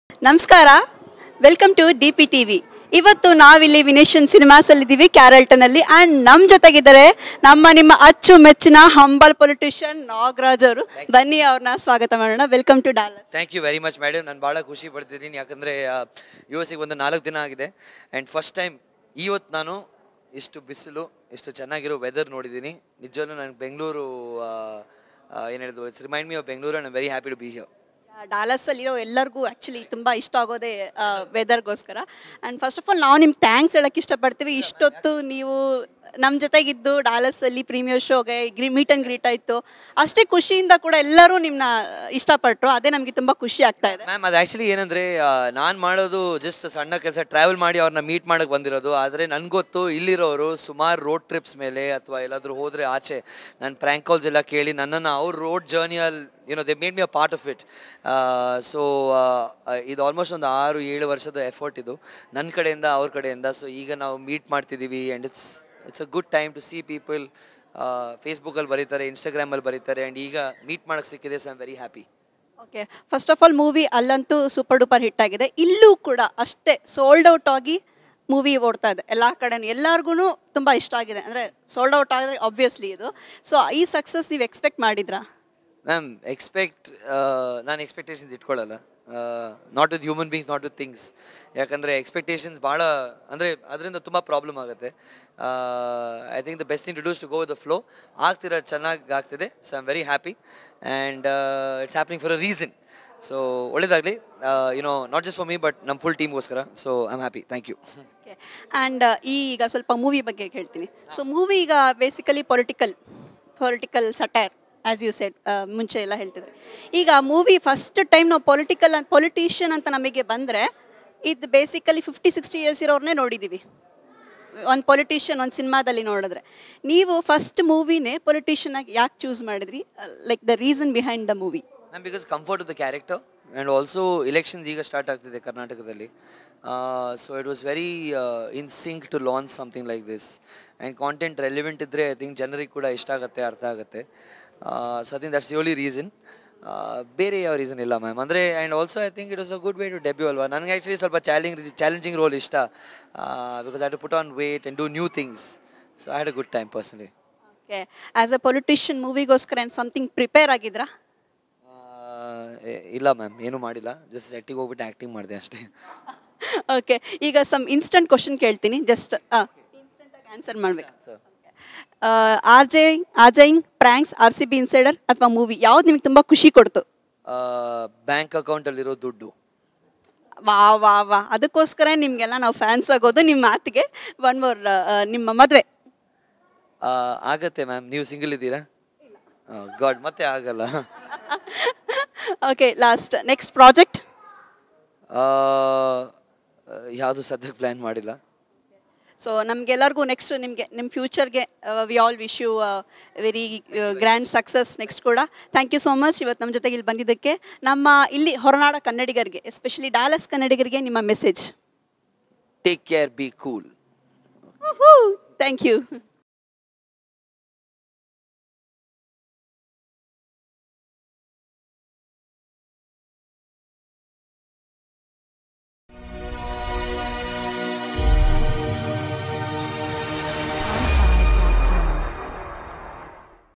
ನಮಸ್ಕಾರ welcome to D P TV ಇವತ್ತು ನಾವಿಲ್ಲಿ ವಿನೇಶನ್ ಸಿನಿಮಾಸ್ ಅಲ್ಲಿ ಇದ್ದೀವಿ ಕ್ಯಾರಲ್ಟನ್ ಅಲ್ಲಿ ಅಂಡ್ ನಮ್ ಜೊತೆಗಿದ್ದಾರೆ ನಮ್ಮ ನಿಮ್ಮ ಅಚ್ಚುಮೆಚ್ಚಿನ ಹಂಬಲ್ ಪೊಲಿಟಿಷಿಯನ್ ನಾಗರಾಜ್ ಅವರು ಬನ್ನಿ ಅವ್ರನ್ನ ಸ್ವಾಗತ ಮಾಡೋಣ welcome to Dallas thank you very much madam ನಾನು ಭಾಳ ಖುಷಿ ಪಡ್ತಿದ್ದೀನಿ ಯಾಕಂದರೆ ಯು ಎಸ್ಗೆ ಒಂದು ನಾಲ್ಕು ದಿನ ಆಗಿದೆ ಆ್ಯಂಡ್ ಫಸ್ಟ್ ಟೈಮ್ ಇವತ್ತು ನಾನು ಇಷ್ಟು ಬಿಸಿಲು ಇಷ್ಟು ಚೆನ್ನಾಗಿರೋ ವೆದರ್ ನೋಡಿದ್ದೀನಿ ನಿಜವಲ್ಲೂ ನನಗೆ ಬೆಂಗಳೂರು ಏನು ಹೇಳಿದ್ರು it's remind me of Bengaluru I very happy to be here Dallas ಅಲ್ಲಿರೋ ಎಲ್ಲರಿಗೂ ಆಕ್ಚುಲಿ ತುಂಬಾ ಇಷ್ಟ ಆಗೋದೇ ವೆದರ್ಗೋಸ್ಕರ ಅಂಡ್ ಫಸ್ಟ್ ಆಫ್ ಆಲ್ ನಾವು ನಿಮ್ಗೆ ಥ್ಯಾಂಕ್ಸ್ ಹೇಳಕ್ ಇಷ್ಟಪಡ್ತೀವಿ ಇಷ್ಟೊತ್ತು ನೀವು ನಮ್ಮ ಜೊತೆಗಿದ್ದು ಡಾಲಸ್ ಅಲ್ಲಿ ಪ್ರೀಮಿಯರ್ ಶೋಗೆ ಗ್ರಿ ಮೀಟ್ ಅಂಡ್ ಗ್ರೀಟ್ ಆಯ್ತು ಅಷ್ಟೇ ಖುಷಿಯಿಂದ ಕೂಡ ಎಲ್ಲರೂ ನಿಮ್ಮನ್ನ ಇಷ್ಟಪಟ್ಟರು ಅದೇ ನಮಗೆ ತುಂಬಾ ಖುಷಿ ಆಗ್ತಾ ಇದೆ ಮ್ಯಾಮ್ ಅದು ಆ್ಯಕ್ಚುಲಿ ಏನಂದರೆ ನಾನು ಮಾಡೋದು ಜಸ್ಟ್ ಸಣ್ಣ ಕೆಲಸ ಟ್ರಾವೆಲ್ ಮಾಡಿ ಅವ್ರನ್ನ ಮೀಟ್ ಮಾಡಕ್ಕೆ ಬಂದಿರೋದು ಆದರೆ ನನಗೊತ್ತು ಇಲ್ಲಿರೋರು ಸುಮಾರು ರೋಡ್ ಟ್ರಿಪ್ಸ್ ಮೇಲೆ ಅಥವಾ ಎಲ್ಲಾದರೂ ಹೋದರೆ ಆಚೆ ನಾನು ಪ್ರ್ಯಾಂಕ್ ಕಾಲ್ಸ್ ಎಲ್ಲ ಕೇಳಿ ನನ್ನನ್ನು ಅವ್ರ ರೋಡ್ ಜರ್ನಿಯಲ್ಲಿ you know they made me a part of it so ಇದು ಆಲ್ಮೋಸ್ಟ್ ಒಂದು ಆರು ಏಳು ವರ್ಷದ ಎಫರ್ಟ್ ಇದು ನನ್ನ ಕಡೆಯಿಂದ ಅವ್ರ ಕಡೆಯಿಂದ ಸೊ ಈಗ ನಾವು ಮೀಟ್ ಮಾಡ್ತಿದ್ದೀವಿ and it's it's a good time to see people ಫೇಸ್ಬುಕ್ಕಲ್ಲಿ ಬರೀತಾರೆ ಇನ್ಸ್ಟಾಗ್ರಾಮಲ್ಲಿ ಬರೀತಾರೆ ಆ್ಯಂಡ್ ಈಗ ಮೀಟ್ ಮಾಡೋಕ್ಕೆ ಸಿಕ್ಕಿದೆ so I am very happy okay first of all movie ಅಲ್ಲಂತೂ ಸೂಪರ್ ಡೂಪರ್ ಹಿಟ್ ಆಗಿದೆ ಇಲ್ಲೂ ಕೂಡ ಅಷ್ಟೇ ಸೋಲ್ಡ್ ಔಟ್ ಆಗಿ ಮೂವಿ ಓಡ್ತಾ ಇದೆ ಎಲ್ಲ ಕಡೆ ಎಲ್ಲರಿಗೂ ತುಂಬ ಇಷ್ಟ ಆಗಿದೆ ಅಂದರೆ ಸೋಲ್ಡ್ ಔಟ್ ಆದರೆ ಆಬ್ವಿಯಸ್ಲಿ ಇದು ಸೊ ಈ ಸಕ್ಸಸ್ ನೀವು ಎಕ್ಸ್ಪೆಕ್ಟ್ ಮಾಡಿದ್ರಾ ಮ್ಯಾಮ್ ಎಕ್ಸ್ಪೆಕ್ಟ್ ನಾನು ಎಕ್ಸ್ಪೆಕ್ಟೇಷನ್ಸ್ ಇಟ್ಕೊಳ್ಳಲ್ಲ not with human beings not with things ಯಾಕಂದರೆ ಎಕ್ಸ್ಪೆಕ್ಟೇಷನ್ಸ್ ಭಾಳ ಅಂದರೆ ಅದರಿಂದ ತುಂಬ ಪ್ರಾಬ್ಲಮ್ ಆಗುತ್ತೆ I think the best thing to do's to go the flow ಆಗ್ತಿರೋ ಚೆನ್ನಾಗಿ ಆಗ್ತಿದೆ so I am very happy and it's happening for a reason so ಒಳ್ಳೇದಾಗಲಿ you know not just for me but ನಮ್ಮ full ಟೀಮ್ಗೋಸ್ಕರ so I am happy thank you okay and ಈಗ ಸ್ವಲ್ಪ movie ಬಗ್ಗೆ ಹೇಳ್ತೀನಿ so movie ಈಗ basically political political satire as you said ಮುಂಚೆ ಎಲ್ಲ ಹೇಳ್ತಿದ್ರು ಈಗ ಮೂವಿ ಫಸ್ಟ್ ಟೈಮ್ ನಾವು ಪೊಲಿಟಿಕಲ್ ಪೊಲಿಟಿಷಿಯನ್ ಅಂತ ನಮಗೆ ಬಂದರೆ ಇದು ಬೇಸಿಕಲಿ ಫಿಫ್ಟಿ ಸಿಕ್ಸ್ಟಿ ಇಯರ್ಸ್ ಇರೋರನ್ನೇ ನೋಡಿದ್ದೀವಿ ಒಂದು ಪೊಲಿಟಿಷಿಯನ್ ಒಂದು ಸಿನಿಮಾದಲ್ಲಿ ನೋಡಿದ್ರೆ ನೀವು ಫಸ್ಟ್ ಮೂವಿನೇ ಪೊಲಿಟಿಷಿಯನ್ ಆಗಿ ಯಾಕೆ ಚೂಸ್ ಮಾಡಿದ್ರಿ like the reason behind the movie ma'am because comfort of the character and also elections ಈಗ ಸ್ಟಾರ್ಟ್ ಆಗ್ತಿದೆ ಕರ್ನಾಟಕದಲ್ಲಿ so it was very in sync to launch something like this and content relevant ಇದ್ದರೆ I think ಜನರಿಗೆ ಕೂಡ ಇಷ್ಟ ಆಗುತ್ತೆ ಅರ್ಥ ಆಗುತ್ತೆ so I think that's the only reason ಬೇರೆ ಯಾವ ರೀಸನ್ ಇಲ್ಲ ಮ್ಯಾಮ್ ಅಂದರೆ and also I think it was a good way to debut ಅಲ್ವಾ ನನಗೆ ಆ್ಯಕ್ಚುಲಿ ಸ್ವಲ್ಪ ಚಾಲೆಂಜ್ ಚಾಲೆಂಜಿಂಗ್ ರೋಲ್ ಇಷ್ಟ because I to put on weight and do new things so I had a good time personally okay as a politician ಮೂವಿಗೋಸ್ಕರ ಏನು something prepare ಆಗಿದ್ರಾ ಇಲ್ಲ ma'am ಏನೂ ಮಾಡಿಲ್ಲ just ಸೆಟ್ಟಿಗೆ ಹೋಗ್ಬಿಟ್ಟು ಆ್ಯಕ್ಟಿಂಗ್ ಮಾಡಿದೆ ಅಷ್ಟೇ ಓಕೆ ಈಗ ಸಮ್ ಇನ್ಸ್ಟಂಟ್ ಕ್ವಶನ್ ಕೇಳ್ತೀನಿ ಜಸ್ಟ್ ಇನ್ಸ್ಟಂಟಾಗಿ ಆನ್ಸರ್ ಮಾಡ್ಬೇಕು ಆರ್ ಜೆ ಆಜೈಂಗ್ pranks or C B insider ಅಥವಾ ಮೂವಿ ಯಾವ್ದು ನಿಮಗೆ ತುಂಬ ಖುಷಿ ಕೊಡ್ತು ಬ್ಯಾಂಕ್ ಅಕೌಂಟಲ್ಲಿರೋ ದುಡ್ಡು ವಾ ವಾ ವಾ ಅದಕ್ಕೋಸ್ಕರ ನಿಮಗೆಲ್ಲ ನಾವು ಫ್ಯಾನ್ಸ್ ಆಗೋದು ನಿಮ್ಮ ಮಾತಿಗೆ ಒನ್ ಮೋರ್ ನಿಮ್ಮ ಮದುವೆ ಆ, ಆಗತ್ತೆ ಮ್ಯಾಮ್ ನೀವು ಸಿಂಗಲ್ ಇದ್ದೀರಾ ಗಾಡ್ ಮತ್ತೆ ಆಗಲ್ಲ ಓಕೆ ಲಾಸ್ಟ್ ನೆಕ್ಸ್ಟ್ ಪ್ರಾಜೆಕ್ಟ್ ಯಾವುದು ಸದ್ಯಕ್ಕೆ ಪ್ಲ್ಯಾನ್ ಮಾಡಿಲ್ಲ ಸೊ ನಮಗೆಲ್ಲರಿಗೂ ನೆಕ್ಸ್ಟ್ ನಿಮಗೆ ನಿಮ್ಮ ಫ್ಯೂಚರ್ಗೆ we all wish you very grand success next ಕೂಡ ಥ್ಯಾಂಕ್ ಯು ಸೋ ಮಚ್ ಇವತ್ತು ನಮ್ಮ ಜೊತೆಗೆ ಇಲ್ಲಿ ಬಂದಿದ್ದಕ್ಕೆ ನಮ್ಮ ಇಲ್ಲಿ ಹೊರನಾಡ ಕನ್ನಡಿಗರಿಗೆ ಎಸ್ಪೆಷಲಿ ಡಾಲಸ್ ಕನ್ನಡಿಗರಿಗೆ ನಿಮ್ಮ message take care be cool thank you